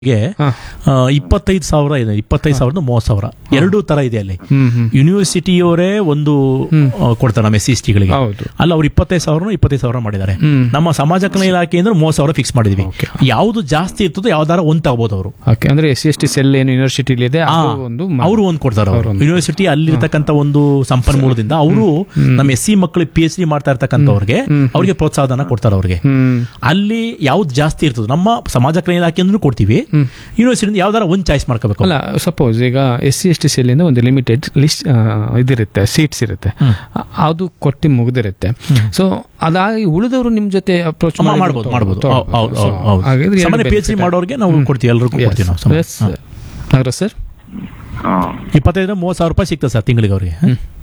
ಗೆ ಹಾ. ಆ, ಇಪ್ಪತ್ತೈದು ಸಾವಿರ ಇದೆ ಇಪ್ಪತ್ತೈದು ಸಾವಿರದ ಮೂವತ್ತು ಸಾವಿರ ಎರಡೂ ತರ ಇದೆ ಅಲ್ಲಿ ಹ್ಮ್ ಹ್ಮ್ ಯೂನಿವರ್ಸಿಟಿಯವರೇ ಒಂದು ಆ, ಕೊಡ್ತಾರೆ ನಮ್ಮ ಎಸ್ ಸಿ ಎಸ್ ಟಿಗಳಿಗೆ ಹೌದು ಅಲ್ಲ ಅವ್ರು ಇಪ್ಪತ್ತೈದು ಸಾವಿರ ಇಪ್ಪತ್ತೈದು ಸಾವಿರ ಮಾಡಿದ್ದಾರೆ ಹ್ಮ್ ನಮ್ಮ ಸಮಾಜ ಕಲ್ಯಾಣ ಇಲಾಖೆ ಅಂದ್ರೆ ಮೂವತ್ತು ಸಾವಿರ ಫಿಕ್ಸ್ ಮಾಡಿದ್ವಿ Okay. ಯಾವ್ದು ಜಾಸ್ತಿ ಇರ್ತದೋ ಯಾವ್ದಾರ ಒಂದ್ ತಗೋಬಹುದು ಅವರು ಓಕೆ ಅಂದ್ರೆ S C S T cell ಏನು ಯೂನಿವರ್ಸಿಟಿ ಇದೆ ಅದು ಒಂದು ಮ- ಅವರು ಒಂದು ಕೊಡ್ತಾರೆ ಅವರು ಅವ್ರು ಒಂದು- ಯೂನಿವರ್ಸಿಟಿ ಅಲ್ಲಿರ್ತಕ್ಕಂಥ ಒಂದು ಸಂಪನ್ಮೂಲದಿಂದ ಅವರು ನಮ್ಮ ಎಸ್ ಸಿ ಮಕ್ಕಳು ಪಿ ಎಚ್ ಡಿ ಮಾಡ್ತಾ ಇರ್ತಕ್ಕಂಥವ್ರಿಗೆ ಅವ್ರಿಗೆ ಪ್ರೋತ್ಸಾಹಧನ ಕೊಡ್ತಾರೆ ಅವ್ರಿಗೆ ಹ್ಮ್ ಅಲ್ಲಿ ಯಾವ್ದು ಜಾಸ್ತಿ ಇರ್ತದೆ ನಮ್ಮ ಸಮಾಜ ಕಲ್ಯಾಣ ಇಲಾಖೆಯಿಂದ ಕೊಡ್ತೀವಿ ಯೂನಿವರ್ಸಿಟಿಯಿಂದ ಯಾವ್ದಾರ ಒಂದು ಚಾಯ್ಸ್ ಮಾಡ್ಕೋಬೇಕು ಅಲ್ಲ ಸಪೋಸ್ ಈಗ ಎಸ್ ಸಿ ಎಸ್ ಟಿ ಸೆಲ್ಲಿಂದ ಒಂದು ಲಿಮಿಟೆಡ್ ಲಿಸ್ಟ್ ಇದಿರುತ್ತೆ ಸೀಟ್ಸ್ ಇರುತ್ತೆ ಅ- ಅದು ಕೊಟ್ಟು ಮುಗ್ದಿರುತ್ತೆ ಸೊ ಅದಾಗಿ ಉಳಿದವರು ನಿಮ್ ಜೊತೆ ಅಪ್ರೋಚ್ ಅಮ್ಮ ಮಾಡ್ಬೋದು ಮಾಡ್ಬೋದು ಹೌದು, ಹೌದು, ಹೌದು, ಹೌದು. ಸಾಮಾನ್ಯ ಪಿ ಎಚ್ ಡಿ ಮಾಡೋರಿಗೆ ನಾವು ಕೊಡ್ತೀವಿ ಎಲ್ಲರಿಗೂ ಕೊಡ್ತೀವಿ ನಾವು ಸಮ- ಹಾ. ನಾಗರಾಜ್ ಸರ್ ಇಪ್ಪತ್ತೈದರಿಂದ ಮೂವತ್ತು ಸಾವಿರ ರೂಪಾಯಿ ಸಿಗ್ತದೆ ಸರ್ ತಿಂಗಳಿಗೆ ಅವರಿಗೆ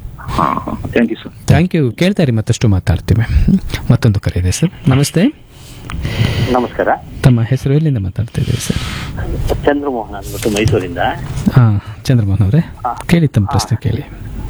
thank you sir thank you ಕೇಳ್ತಾ ಇರಿ ಮತ್ತಷ್ಟು ಮಾತಾಡ್ತೀವಿ ಮತ್ತೊಂದು ಕರೆ ಇದೆ ಸರ್ ನಮಸ್ತೆ ನಮಸ್ಕಾರ ತಮ್ಮ ಹೆಸರು ಎಲ್ಲಿಂದ ಮಾತಾಡ್ತಾ ಇದ್ದೀವಿ ಸರ್ ಚಂದ್ರಮೋಹನ್ ಅಂದ್ಬಿಟ್ಟು ಮೈಸೂರಿಂದ ಹಾಂ ಚಂದ್ರಮೋಹನ್ ಅವರೇ ಕೇಳಿ ತಮ್ಮ ಪ್ರಶ್ನೆ ಕೇಳಿ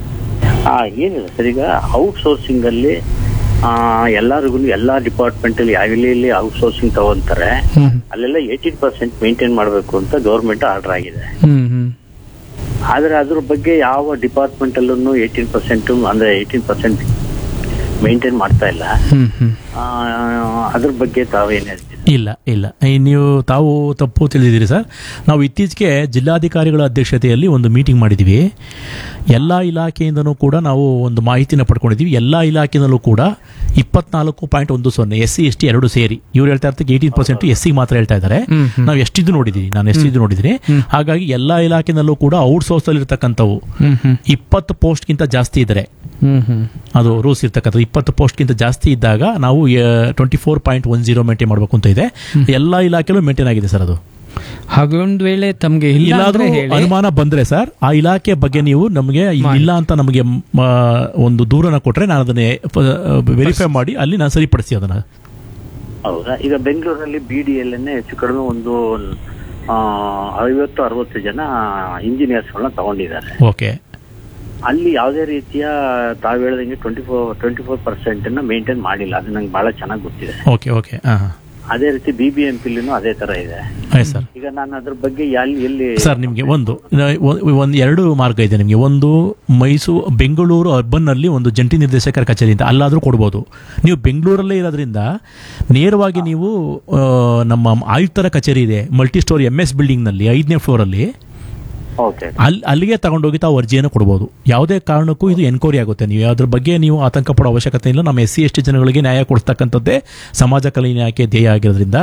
ಆ, ಏನಿಲ್ಲ ಸರ್ ಈಗ ಔಟ್ ಸೋರ್ಸಿಂಗ್ ಅಲ್ಲಿ ಆ, ಎಲ್ಲರಿಗೂ ಎಲ್ಲಾ ಡಿಪಾರ್ಟ್ಮೆಂಟ್ ಅಲ್ಲಿ ಯಾವೆಲ್ಲಿ ಔಟ್ ಸೋರ್ಸಿಂಗ್ ತಗೊಂತಾರೆ ಹ್ಮ್ ಅಲ್ಲೆಲ್ಲ ಏಯ್ಟೀನ್ ಪರ್ಸೆಂಟ್ ಮೇಂಟೈನ್ ಮಾಡಬೇಕು ಅಂತ ಗೌರ್ಮೆಂಟ್ ಆರ್ಡರ್ ಆಗಿದೆ ಹ್ಮ್ ಹ್ಮ್ ಆದ್ರೆ ಅದ್ರ ಬಗ್ಗೆ ಯಾವ ಡಿಪಾರ್ಟ್ಮೆಂಟ್ ಅಲ್ಲೂ ಏಯ್ಟೀನ್ ಪರ್ಸೆಂಟ್ ಅಂದ್ರೆ ಏಯ್ಟೀನ್ ಪರ್ಸೆಂಟ್ ಮೇಂಟೈನ್ ಮಾಡ್ತಾ ಇಲ್ಲ ಹ್ಮ್ ಹ್ಮ್ ಆ, ಅದ್ರ ಬಗ್ಗೆ ತಾವೇನ್ ಹೇಳ್ತೀರಿ ಇಲ್ಲ ಇಲ್ಲ ಈ ನೀವು ತಾವು ತಪ್ಪು ತಿಳಿದಿದ್ದೀರಿ ಸರ್ ನಾವು ಇತ್ತೀಚೆಗೆ ಜಿಲ್ಲಾಧಿಕಾರಿಗಳ ಅಧ್ಯಕ್ಷತೆಯಲ್ಲಿ ಒಂದು ಮೀಟಿಂಗ್ ಮಾಡಿದ್ದೀವಿ ಎಲ್ಲ ಇಲಾಖೆಯಿಂದನೂ ಕೂಡ ನಾವು ಒಂದು ಮಾಹಿತಿನ ಪಡ್ಕೊಂಡಿದ್ದೀವಿ ಎಲ್ಲ ಇಲಾಖೆಯಲ್ಲೂ ಕೂಡ ಇಪ್ಪತ್ನಾಲ್ಕು ಪಾಯಿಂಟ್ ಒಂದು ಸೊನ್ನೆ ಎಸ್ ಸಿ ಎಸ್ ಟಿ ಎರಡು ಸೇರಿ ಇವ್ರು ಹೇಳ್ತಾ ಇರ್ತಕ್ಕೆ ಏಯ್ಟೀನ್ ಪರ್ಸೆಂಟ್ ಎಸ್ ಸಿ ಮಾತ್ರ ಹೇಳ್ತಾ ಇದ್ದಾರೆ ನಾವು ಎಷ್ಟಿದ್ದು ನೋಡಿದ್ದೀವಿ ನಾನು ಎಷ್ಟಿದ್ದು ನೋಡಿದ್ದೀನಿ ಹಾಗಾಗಿ ಎಲ್ಲ ಇಲಾಖೆನಲ್ಲೂ ಕೂಡ ಔಟ್ಸೋರ್ಸ್ ಅಲ್ಲಿ ಇರ್ತಕ್ಕಂಥವು ಹ್ಮ್ ಹ್ಮ್ ಇಪ್ಪತ್ತು ಪೋಸ್ಟ್ಗಿಂತ ಜಾಸ್ತಿ ಇದ್ದಾರೆ ಹ್ಮ್ ಹ್ಮ್ ಅದು ರೂಲ್ಸ್ ಇರ್ತಕ್ಕಂಥದ್ದು ಇಪ್ಪತ್ತು ಪೋಸ್ಟ್ಗಿಂತ ಜಾಸ್ತಿ ಇದ್ದಾಗ ನಾವು twenty four point one zero maintain ಮಾಡಬೇಕು ಅಂತ ಇದೆ ಎಲ್ಲ ಇಲಾಖೆಲೂ ಮೇಂಟೈನ್ ಆಗಿದೆ ಸರ್ ಅದು ಹಾಗೊಂದ್ ವೇಳೆ ತಮ್ಗೆ ಇಲ್ಲ ಇಲ್ಲಾದ್ರೂ ಅಂದ್ರೆ ಹೇಳಿ ಅನುಮಾನ ಬಂದ್ರೆ ಸರ್ ಆ ಇಲಾಖೆ ಬಗ್ಗೆ ನೀವು ನಮಗೆ ಇಲ್ಲ ಅಂತ ನಮಗೆ ಮ, ಒಂದು ದೂರನ ಕೊಟ್ರೆ ನಾನು ಅದನ್ನ ವೆರಿಫೈ ಮಾಡಿ ಅಲ್ಲಿ ನಾನು ಸರಿಪಡಿಸಿ ಅದನ್ನ ಹೌದಾ ಈಗ ಬೆಂಗಳೂರಲ್ಲಿ ಬಿ ಡಿ ಎಲ್ ಹೆಚ್ಚು ಕಡಿಮೆ ಒಂದು ಆ, ಐವತ್ತು ಅರವತ್ತು ಜನ ಇಂಜಿನಿಯರ್ಸ್ಗಳನ್ನ ತಗೊಂಡಿದ್ದಾರೆ ಓಕೆ ಅಲ್ಲಿ ಯಾವುದೇ ರೀತಿಯ ತಾವು ಹೇಳ್ದಂಗೆ twenty four twenty four percent ಅನ್ನ ಮೇಂಟೈನ್ ಮಾಡಿಲ್ಲ ಅದು ನಂಗೆ ಬಹಳ ಚೆನ್ನಾಗಿ ಗೊತ್ತಿದೆ ಓಕೆ ಓಕೆ ಹಾಂ ಅದೇ ರೀತಿ ಬಿ ಬಿ ಎಂ ಪಿಲಿನೂ ಅದೇ ತರ ಇದೆ ಹಾಂ ಸರ್ ಈಗ ನಾನು ಅದ್ರ ಬಗ್ಗೆ ಎಲ್ಲಿ ಎಲ್ಲಿ ಸರ್ ನಿಮಗೆ ಒಂದು ಒಂದು ಎರಡು ಮಾರ್ಗ ಇದೆ ನಿಮಗೆ ಒಂದು ಮೈಸೂರು ಬೆಂಗಳೂರು ಅರ್ಬನ್ನಲ್ಲಿ ಒಂದು ಜಂಟಿ ನಿರ್ದೇಶಕರ ಕಚೇರಿ ಅಂತ ಅಲ್ಲಾದರೂ ಕೊಡ್ಬೋದು ನೀವು ಬೆಂಗಳೂರಲ್ಲೇ ಇರೋದ್ರಿಂದ ನೇರವಾಗಿ ನೀವು ಆ, ನಮ್ಮ ಆಯುಕ್ತರ ಕಚೇರಿ ಇದೆ ಮಲ್ಟಿ ಸ್ಟೋರಿ ಎಮ್ ಎಸ್ ಬಿಲ್ಡಿಂಗ್ನಲ್ಲಿ ಐದನೇ ಫ್ಲೋರಲ್ಲಿ ಓಕೆ ಅಲ್ಲಿ ಅಲ್ಲಿಗೆ ತಗೊಂಡೋಗಿ ತಾವು ಅರ್ಜಿಯನ್ನು ಕೊಡ್ಬೋದು ಯಾವುದೇ ಕಾರಣಕ್ಕೂ ಇದು ಎನ್ಕ್ವೈರಿ ಆಗುತ್ತೆ ನೀವು ಅದ್ರ ಬಗ್ಗೆ ನೀವು ಆತಂಕ ಪಡೋ ಅವಶ್ಯಕತೆ ಇಲ್ಲ ನಮ್ಮ ಎಸ್ ಸಿ ಎಸ್ ಟಿ ಜನಗಳಿಗೆ ನ್ಯಾಯ ಕೊಡ್ತಕ್ಕಂಥದ್ದೇ ಸಮಾಜ ಕಲ್ಯಾಣ ಇಲಾಖೆ ಧ್ಯೇಯ ಆಗಿರೋದ್ರಿಂದ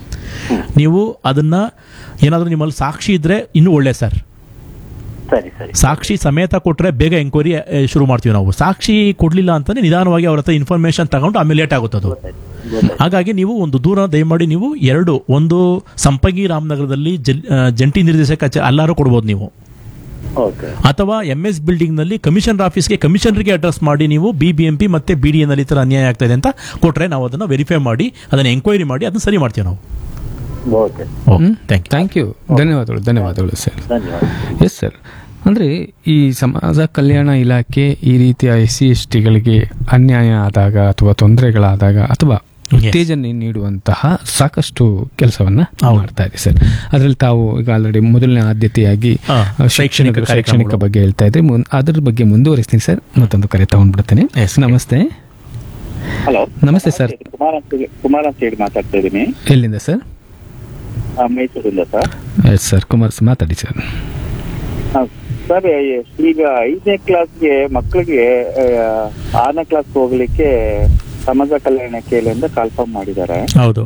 ನೀವು ಅದನ್ನ ಏನಾದರೂ ನಿಮ್ಮಲ್ಲಿ ಸಾಕ್ಷಿ ಇದ್ರೆ ಇನ್ನೂ ಒಳ್ಳೆ ಸರ್ ಸರಿ ಸರಿ ಸಾಕ್ಷಿ ಸಮೇತ ಕೊಟ್ಟರೆ ಬೇಗ ಎಂಕ್ವೈರಿ ಶುರು ಮಾಡ್ತೀವಿ ನಾವು ಸಾಕ್ಷಿ ಕೊಡಲಿಲ್ಲ ಅಂತಂದ್ರೆ ನಿಧಾನವಾಗಿ ಅವ್ರ ಹತ್ರ ಇನ್ಫಾರ್ಮೇಶನ್ ತಗೊಂಡು ಆಮೇಲೆ ಲೇಟ್ ಆಗುತ್ತೆ ಅದು ಗೊತ್ತಾಯ್ತು. ಹಾಗಾಗಿ ನೀವು ಒಂದು ದೂರ ದಯಮಾಡಿ ನೀವು ಎರಡು ಒಂದು ಸಂಪಂಗಿ ರಾಮನಗರದಲ್ಲಿ ಜಲ್- ಆ, ಜಂಟಿ ನಿರ್ದೇಶಕ ಕಚೇ- ಅಲ್ಲಾರು ಕೊಡ್ಬೋದು ನೀವು ಓಕೆ ಅಥವಾ ಎಂ ಎಸ್ ಬಿಲ್ಡಿಂಗ್ ನಲ್ಲಿ ಕಮಿಷನರ್ ಆಫೀಸ್ಗೆ ಕಮಿಷನರ್ಗೆ ಅಡ್ರೆಸ್ ಮಾಡಿ ನೀವು ಬಿ ಬಿ ಎಂ ಪಿ ಮತ್ತೆ ಬಿ ಡಿ ಎನ್ ಈ ತರ ಅನ್ಯಾಯ ಆಗ್ತಾ ಇದೆ ಅಂತ ಕೊಟ್ರೆ ನಾವು ಅದನ್ನ ವೆರಿಫೈ ಮಾಡಿ ಅದನ್ನ ಎಂಕ್ವೈರಿ ಮಾಡಿ ಅದನ್ನ ಸರಿ ಮಾಡ್ತೀವಿ ನಾವು okay thank you thank you ಧನ್ಯವಾದಗಳು ಧನ್ಯವಾದಗಳು ಸರ್ ಧನ್ಯವಾದ ಎಸ್ ಸರ್ ಅಂದರೆ ಈ ಸಮಾಜ ಕಲ್ಯಾಣ ಇಲಾಖೆ ಈ ರೀತಿಯ ಎಸ್ ಸಿ ಎಸ್ ಟಿಗಳಿಗೆ ಅನ್ಯಾಯ ಆದಾಗ ಅಥವಾ ತೊಂದರೆಗಳಾದಾಗ ಅಥವಾ ಉತ್ತೇಜನ ನೀಡುವಂತಹ ಸಾಕಷ್ಟು ಕೆಲಸವನ್ನ ಮಾಡ್ತಾ ಇದೆ ಸರ್ ಅದರಲ್ಲಿ ತಾವು ಈಗ ಆಲ್ರೆಡಿ ಮೊದಲನೇ ಆದ್ಯತೆಯಾಗಿ ಹಾ, ಆ, ಶೈಕ್ಷಣಿಕ ಶೈಕ್ಷಣಿಕ ಶೈಕ್ಷಣಿಕ ಕಾರ್ಯಕ್ರಮಗಳು. ಬಗ್ಗೆ ಹೇಳ್ತಾ ಇದ್ರೆ ಮುನ್- ಅದ್ರ ಬಗ್ಗೆ ಮುಂದುವರಿಸ್ತೀನಿ ಸರ್ ಮತ್ತೊಂದು ಕರೆ ತಗೊಂಡ್ಬಿಡ್ತೇನೆ Yes, ನಮಸ್ತೆ ಹಲೋ ನಮಸ್ತೆ ಸರ್ ಕುಮಾರ್ ಅಂತ ಹೇಳಿ- ಕುಮಾರ್ ಅಂತ ಹೇಳಿ ಮಾತಾಡ್ತಾ ಇದ್ದೀನಿ ಎಲ್ಲಿಂದ ಸರ್ ಆ, ಮೈಸೂರಿಂದ sir yes sir Kumar sir ಮಾತಾಡಿ ಸರ್ ಆ, ಸರ್ ಈಗ ಐದನೇ ಕ್ಲಾಸ್ಗೆ ಮಕ್ಕಳಿಗೆ ಆ, ಆರನೇ ಕ್ಲಾಸ್ ಹೋಗ್ಲಿಕ್ಕೆ ಸಮಾಜ ಕಲ್ಯಾಣ ಇಲಾಖೆಯಿಂದ ಕಾಲ್ಫಾರ್ಮ್ ಮಾಡಿದ್ದಾರೆ ಹೌದು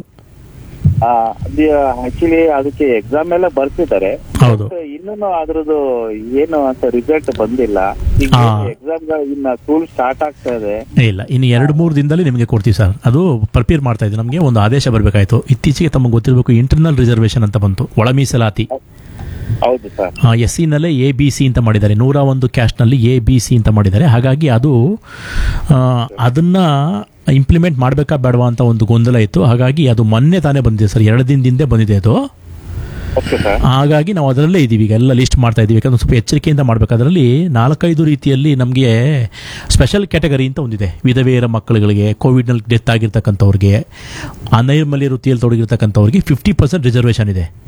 ಆಕ್ಚುಲಿ ಅದಕ್ಕೆ ಎಕ್ಸಾಮ್ ಎಲ್ಲ ಬರ್ತಿದ್ದಾರೆ ಹೌದು But ಇನ್ನೂ ಅದ್ರದ್ದು ಏನು ಅಂತ ರಿಸಲ್ಟ್ ಬಂದಿಲ್ಲ ಈಗ ಹಾ. ಎಕ್ಸಾಮ್ ಇನ್ನ ಸ್ಕೂಲ್ ಸ್ಟಾರ್ಟ್ ಆಗ್ತಾ ಇದೆ ಇಲ್ಲ ಇನ್ನು ಎರಡು ಮೂರು ದಿನದಲ್ಲಿ ನಿಮಗೆ ಕೊಡ್ತೀವಿ ಸರ್ ಅದು ಪ್ರಿಪೇರ್ ಮಾಡ್ತಾ ಇದ್ದೀವಿ ನಮಗೆ ಒಂದು ಆದೇಶ ಬರಬೇಕಾಯ್ತು ಇತ್ತೀಚೆಗೆ ತಮಗೆ ಗೊತ್ತಿರಬೇಕು ಇಂಟರ್ನಲ್ ರಿಸರ್ವೇಷನ್ ಅಂತ ಬಂತು ಒಳ ಮೀಸಲಾತಿ ಹೌದು ಸರ್ ಎಸ್ ಸಿನಲ್ಲೇ ಎ ಬಿ ಸಿ ಅಂತ ಮಾಡಿದ್ದಾರೆ ನೂರ ಒಂದು ಕ್ಯಾಸ್ಟ್ನಲ್ಲಿ ಎ ಬಿ ಸಿ ಅಂತ ಮಾಡಿದ್ದಾರೆ ಹಾಗಾಗಿ ಅದು ಆ, ಅದನ್ನ ಇಂಪ್ಲಿಮೆಂಟ್ ಮಾಡಬೇಕಾ ಬೇಡವಾ ಅಂತ ಒಂದು ಗೊಂದಲ ಇತ್ತು ಹಾಗಾಗಿ ಅದು ಮೊನ್ನೆ ತಾನೇ ಬಂದಿದೆ ಸರ್ ಎರಡು ದಿನದಿಂದ ಬಂದಿದೆ ಅದು ಓಕೆ ಸರ್ ಹಾಗಾಗಿ ನಾವು ಅದರಲ್ಲೇ ಇದ್ದೀವಿ ಈಗ ಎಲ್ಲ ಲಿಸ್ಟ್ ಮಾಡ್ತಾ ಇದ್ದೀವಿ ಯಾಕಂದ್ರೆ ಸ್ವಲ್ಪ ಎಚ್ಚರಿಕೆಯಿಂದ ಮಾಡಬೇಕು ಅದರಲ್ಲಿ ನಾಲ್ಕೈದು ರೀತಿಯಲ್ಲಿ ನಮಗೆ ಸ್ಪೆಷಲ್ ಕ್ಯಾಟಗರಿ ಅಂತ ಒಂದಿದೆ ವಿಧವೆಯರ ಮಕ್ಕಳುಗಳಿಗೆ ಕೋವಿಡ್ನಲ್ಲಿ ಡೆತ್ ಆಗಿರ್ತಕ್ಕಂಥವ್ರಿಗೆ ಅನೈರ್ಮಲ್ಯ ವೃತ್ತಿಯಲ್ಲಿ ತೊಡಗಿರ್ತಕ್ಕಂಥವ್ರಿಗೆ ಫಿಫ್ಟಿ ಪರ್ಸೆಂಟ್ ರಿಸರ್ವೇಷನ್ ಇದೆ